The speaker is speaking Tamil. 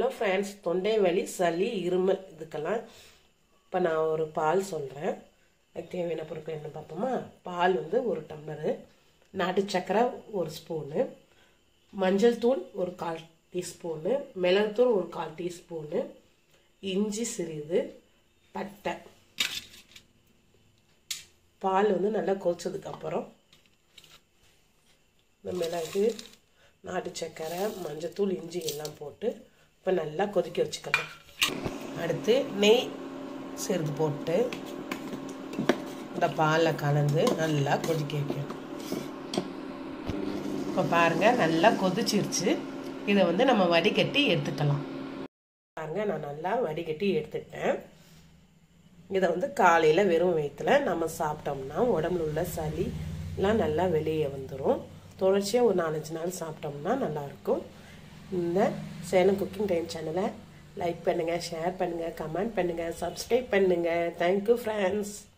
ஹலோ ஃப்ரெண்ட்ஸ் தொண்டை வலி சளி இருமல் இதுக்கெல்லாம் இப்போ நான் ஒரு பால் சொல்கிறேன் அதுக்கு தேவையான பொருட்கள் என்ன பார்ப்போமா பால் வந்து ஒரு டம்ளரு நாட்டு சக்கரை ஒரு ஸ்பூனு மஞ்சள் தூள் ஒரு கால் டீஸ்பூனு மிளகுத்தூள் ஒரு கால் டீஸ்பூனு இஞ்சி சிறிது பட்டை பால் வந்து நல்லா கொதிச்சதுக்கப்புறம் இந்த மிளகு நாட்டு சக்கரை மஞ்சத்தூள் இஞ்சி எல்லாம் போட்டு இப்போ நல்லா கொதிக்க வச்சுக்கலாம் அடுத்து நெய் சிறிது போட்டு இந்த பாலில் கலந்து நல்லா கொதிக்க வைக்கணும் இப்போ பாருங்கள் நல்லா கொதிச்சிருச்சு இதை வந்து நம்ம வடிகட்டி எடுத்துக்கலாம் பாருங்கள் நான் நல்லா வடிகட்டி எடுத்துட்டேன் இதை வந்து காலையில் வெறும் வயிற்றுல நம்ம சாப்பிட்டோம்னா உடம்புல உள்ள சளி எல்லாம் நல்லா வெளியே வந்துடும் தொடர்ச்சியாக ஒரு நாலஞ்சு நாள் சாப்பிட்டோம்னா நல்லாயிருக்கும் இந்த சேலம் குக்கிங் டைம் சேனலை லைக் பண்ணுங்கள் ஷேர் பண்ணுங்கள் கமெண்ட் பண்ணுங்கள் சப்ஸ்கிரைப் பண்ணுங்கள் தேங்க்யூ ஃப்ரெண்ட்ஸ்